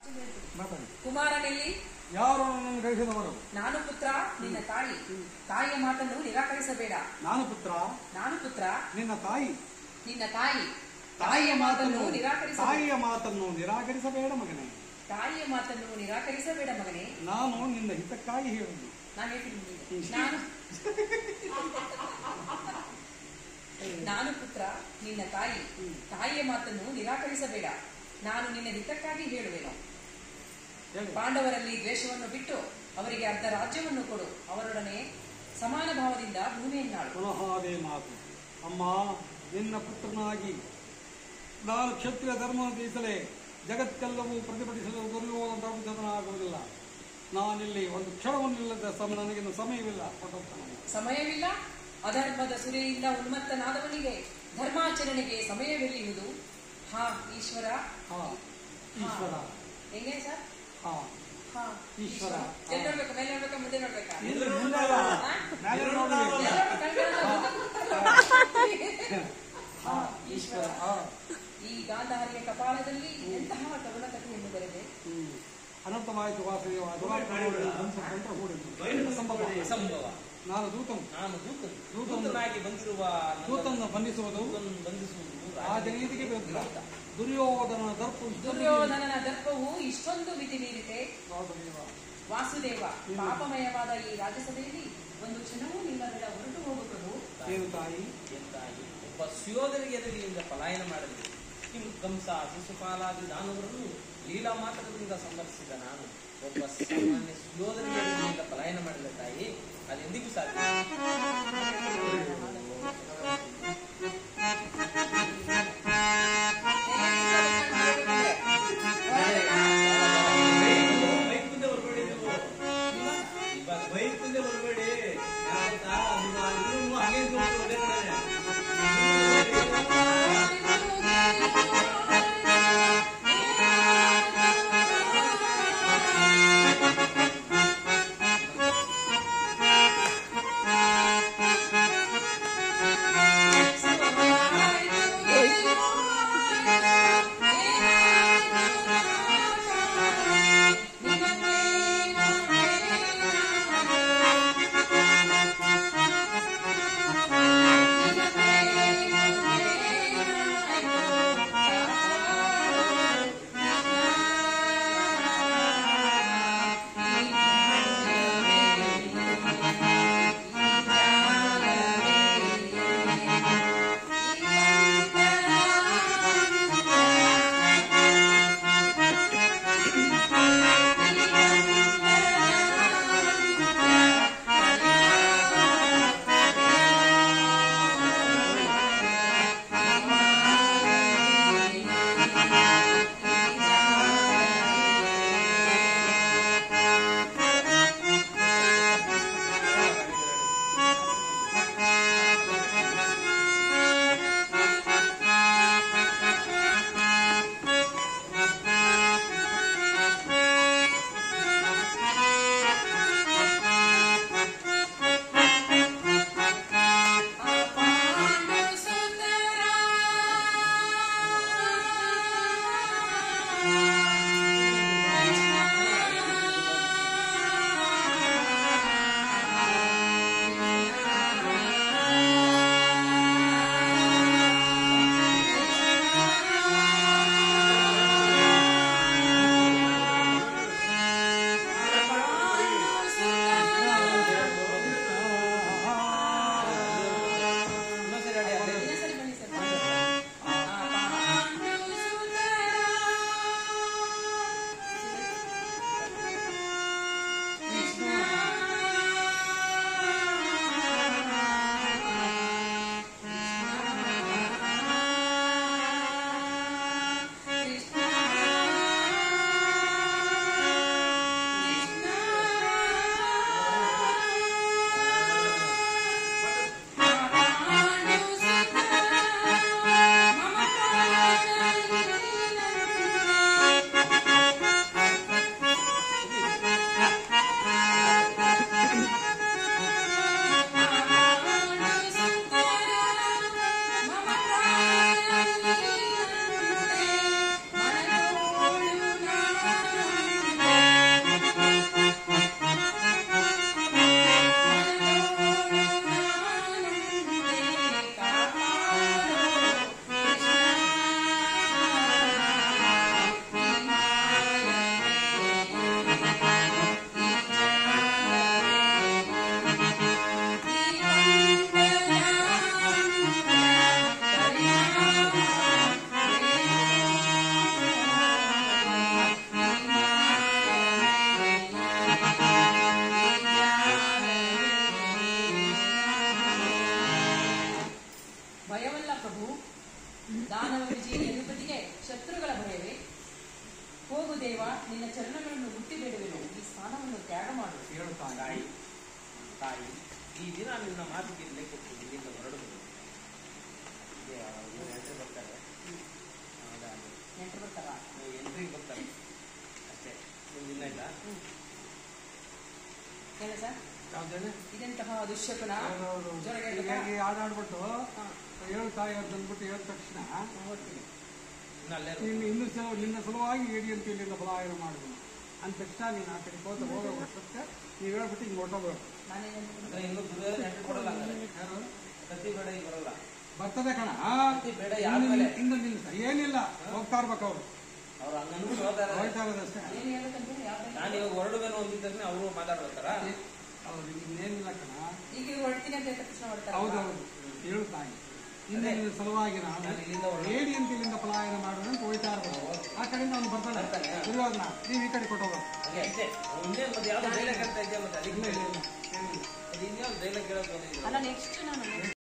ಮಾತಾಡಿ ಕುಮಾರನೆಲ್ಲಿ ಯಾರು ನನ್ನನ್ನು ಕಳಿಸಿದವರು ನಾನು ಪುತ್ರ ನಿನ್ನ ತಾಯಿ ತಾಯಿಯ ಮಾತನ್ನು ನಿರಾಕರಿಸಬೇಡ ನಾನು ಪುತ್ರ ನಾನು ಪುತ್ರ ನಿನ್ನ ತಾಯಿ ನಿನ್ನ ತಾಯಿ ತಾಯಿಯ ಮಾತನ್ನು ನಿರಾಕರಿಸಬೇಡ ತಾಯಿಯ ಮಾತನ್ನು ನಿರಾಕರಿಸಬೇಡ ಮಗನೇ ತಾಯಿಯ ಮಾತನ್ನು ನಿರಾಕರಿಸಬೇಡ ಮಗನೇ ನಾನು ನಿನ್ನ ಹಿತಕ್ಕಾಗಿ ಹೇಳುವುದು ನಾನು ಹೇಳ್ತೀನಿ ನಿನಗೆ. ನಾನು ನಾನು ಪುತ್ರ ನಿನ್ನ ತಾಯಿ ತಾಯಿಯ ಮಾತನ್ನು ನಿರಾಕರಿಸಬೇಡ ನಾನು ನಿನ್ನ ಹಿತಕ್ಕಾಗಿ ಹೇಳುವೆನು ಹೇಳು. ಪಾಂಡವರಲ್ಲಿ ದ್ವೇಷವನ್ನು ಬಿಟ್ಟು ಅವರಿಗೆ ಅರ್ಧ ರಾಜ್ಯವನ್ನು ಕೊಡು ಅವರೊಡನೆ ಸಮಾನ ಭಾವದಿಂದ ಭೂಮಿಯನ್ನಾಳು ಪುನಃ ಅದೇ ಮಾತು ಅಮ್ಮ ನಿನ್ನ ಪುತ್ರನಾಗಿ ನಾನು ಕ್ಷತ್ರಿಯ ಧರ್ಮ ತೀಸಲೇ ಜಗತ್ತೆಲ್ಲವೂ ಪ್ರತಿಭಟಿಸಲು ದುರ್ಯೋಧನ ಧರ್ಮಜನಾಗುವುದಿಲ್ಲ ನಾನಿಲ್ಲಿ ಒಂದು ಕ್ಷಣವನ್ನಿಲ್ಲದ ಸಮ ನನಗಿನ್ನು ಸಮಯವಿಲ್ಲ ಹೊರಟೋಗ್ತಾನೆ. ಸಮಯವಿಲ್ಲ ಅಧರ್ಮದ ಸುರಿಯಿಂದ ಉನ್ಮತ್ತನಾದವನಿಗೆ ಧರ್ಮಾಚರಣೆಗೆ ಸಮಯವೆಲ್ಲಿಯುವುದು ಹಾ ಈಶ್ವರ ಹಾ ಈಶ್ವರ ಹೆಂಗೆ ಸರ್ ಹಾ ಹಾ ಈಶ್ವರ. ಎಲ್ಲಿ ನೋಡ್ಬೇಕಾ ಮೇಲೆ ನೋಡ್ಬೇಕಾ ಮುಂದೆ ನೋಡ್ಬೇಕಾ ಇಲ್ಲಿ ಮುಂದೆ ಅಲ್ಲ, ಮೇಲೆ ನೋಡ್ಬೇಕು. ಎಲ್ಲರೂ ಕಣ್ಗಳನ್ನ ಹಾ ಈಶ್ವರ ಹಾ ಈ ಗಾಂಧಾರಿಯ ಕಪಾಳದಲ್ಲಿ ಎಂತಹ ಕರುಣ ಕಥೆಯನ್ನು ಬರೆದೆ ಹ್ಮ್. ಅನಂತವಾಯಿತು ವಾಸುದೇವ ದುರಾತ್ಮನೊಡನೆ ಧ್ವಂಸಕಂತ್ರ ಹೂಡಿತು. ಅಸಂಭವ. ಸಂಭವ ನಾನು ದೂತಂ ನಾನು ದೂತನು ದೂತನು. ದೂತನಾಗಿ ಬಂದಿರುವ ನನ್ನ ದೂತನ್ನು ಬಂಧಿಸುವುದು ದೂತನನ್ನು ಬಂಧಿಸುವುದು ಆ ಜನೀತಿಗೆ ವಿರುದ್ಧ ದುರ್ಯೋಧನ ದರ್ಪ ಇಷ್ಟೊಂದು ದುರ್ಯೋಧನನ ದರ್ಪವು ಇಷ್ಟೊಂದು ಮಿತಿ ಮೀರಿದೆ ವಾಸುದೇವ. ವಾಸುದೇವ ಪಾಪಮಯವಾದ ಈ ರಾಜ್ಯಸಭೆಯಲ್ಲಿ ಒಂದು ಕ್ಷಣವೂ ನಿಲ್ಲಬೇಡ ಹೊರಟು ಹೋಗುವುದು ಏನು ತಾಯಿ ಎಂದಾಗಿ ಒಬ್ಬ ಸುಯೋಧನಿಗೆ ಎದುರಿನಿಂದ ಪಲಾಯನ ಮಾಡಲಿದೆ ಕಿಂ ಕಂಸ ಶಿಶುಪಾಲಾದಿ ದಾನವರನ್ನು ಲೀಲಾ ಮಾತ್ರದಿಂದ ಸಂಬರ್ಧಿಸಿದ ನಾನು ಒಬ್ಬ ಸಾಮಾನ್ಯ ಸುಯೋಧನಿಗೆ ಎದುರಿನಿಂದ ಪಲಾಯನ ಮಾಡಿದ ತಾಯಿ ಅದೆಂದಿಗೂ ಸಾಧ್ಯ ಬೈಕ್ ಮುಂದೆ ಬರ್ಬೇಡಿ ನೀವು ಇವಾಗ ಬೈಕ್ ಮುಂದೆ ಬರ್ಬೇಡಿ ಯಾಕಂತ ಅದು ಇವ್ನು ಹಾಗೆ ಇದ್ಕೊಂಡು ಒಂದೇ ಕಡೆನೆ. ಆ ನಿನ್ನ ಚರಣಗಳನ್ನು ಮುಟ್ಟಿ ಬೇಡುವೆನು ಈ ಸ್ಥಾನವನ್ನು ತ್ಯಾಗ ಮಾಡು ಹೇಳು ತಾಯಿ ತಾಯಿ ತಾಯಿ ಈ ದಿನ ನಿನ್ನ ಮಾತಿಗೆ ಬೆಲೆ ಕೊಟ್ಟು ಇಲ್ಲಿಂದ ಹೊರಡು ಎಂಟ್ರಿ ಬರ್ತಾರೆ ಹೌದಾ ನೆಂಟರು ಬರ್ತಾರ ಎಂಟ್ರಿಗೆ ಬರ್ತಾರೆ ಅಷ್ಟೇ ನಿನ್ನ ಇಲ್ಲ ಹೇಳ ಸರ್ ಯಾವ್ದೇನೆ ಇದೆಂತಹ ದುಶ್ಯಕುನ ಹೌದೌದು. ಜೋರಾಗಿ ಹೀಗಾಗಿ ಹಾಡಾಡ್ಬಿಟ್ಟು ಹಾ, ಹೇಳು ತಾಯಿ ಅಂತ ಅಂದ್ಬಿಟ್ಟು ಹೇಳಿದ ತಕ್ಷಣ ನಾನ್ ಓದ್ತೀನಿ. ಇನ್ನು ಅಲ್ಲೇ ನೀನು ಇನ್ನು ಸಲ ನಿನ್ನ ಸಲುವಾಗಿ ಏಡಿ ಅಂತ ಇಲ್ಲಿಂದ ಪಲಾಯನ ಮಾಡಿದನು ಅಂದ ತಕ್ಷಣ ನೀನು ಆ ಕಡೆ ಹೋದ ಹೋಗೋ ವರ್ಷಕ್ಕೆ ನೀವು ಹೇಳ್ಬಿಟ್ಟು ಹಿಂಗೆ ಹೊಟ್ಟೋಗ್ಬೇಕು ನಾನೇನ್ ಅನ್ಕೊಂಡೆ? ಅಂದ್ರೆ ಇನ್ನು ದುರ್ಯೋಧನ ಎಂಟ್ರಿ ಕೊಡಲ್ಲ ಹಂಗಾರೆ ಯಾರು ಕತ್ತಿ ಬೇಡ ಈಗ ಬರಲ್ಲ ಬರ್ತದೆ ಕಣ ಕತ್ತಿ ಬೇಡ ಯಾರ ಮೇಲೆ ಇನ್ನು ನಿನ್ನ ಏನಿಲ್ಲ ಹೋಗ್ತಾ ಇರ್ಬೇಕು ಅವರು ಅವ್ರು ಹಂಗಂದು ಹೇಳ್ತಾರೆ ಹೋಗ್ತಾ ಇರೋದಷ್ಟೇ ಏನ್ ಹೇಳ್ಬೇಕಂದ್ರೆ ಯಾವ time? ನಾನು ಇವಾಗ ಹೊರಡುವೇನು ಅಂದಿದ ತಕ್ಷಣ ಅವರು ಮಾತಾಡ್ಬೇಕಾರ ಅವ್ರು ಇನ್ನೇನಿಲ್ಲ ಕಣ ಈಗ ಇವ್ರು ಹೊರಡ್ತೀನಿ ಅಂತ ಹೇಳಿದ ತಕ್ಷಣ ಹೊರಡ್ತಾರಲ್ವಾ? ಹೌದೌದು ಹೇಳು ತಾಯಿ ಇನ್ನು ನಿನ್ನ ಸಲುವಾಗಿ ನಾನು ನಾನು ಇಲ್ಲಿಂದ ಹೊರಡು ಏಡಿ ಅಂತ ಇಲ್ಲಿಂದ ಪಲಾಯನ ಮಾಡೋದು ಅಂತ ಹೋಯ್ತಾ ಇರ್ಬೇಕು ಆ ಕಡೆಯಿಂದ ಅವ್ನು ಬರ್ತಾನೆ ಬರ್ತಾನೆ, ಹಾ. ದುರ್ಯೋಧನ ನೀವು ಈ ಕಡೆ ಕೊಟ್ಟೋಗ್ಬೇಕು ಹಾಗೆ ಅಷ್ಟೇ ಇನ್ನೇ ಮತ್ತೆ ಯಾವ್ದು ಡೈಲಾಗ್ ಅಂತ ಇದೆಯಾ ಮತ್ತೆ ಇಲ್ಲ ಅದಕ್ಕೆ ಇಲ್ಲ ಇಲ್ಲ ಏನಿಲ್ಲ ಅದು ಇನ್ಯಾವ್ದು ಡೈಲಾಗ್ ಕೇಳೋದು ಬಂದಿದ್ದೀರಾ ಅಲ್ಲ ನೆಕ್ಸ್ಟ್ ನಾನು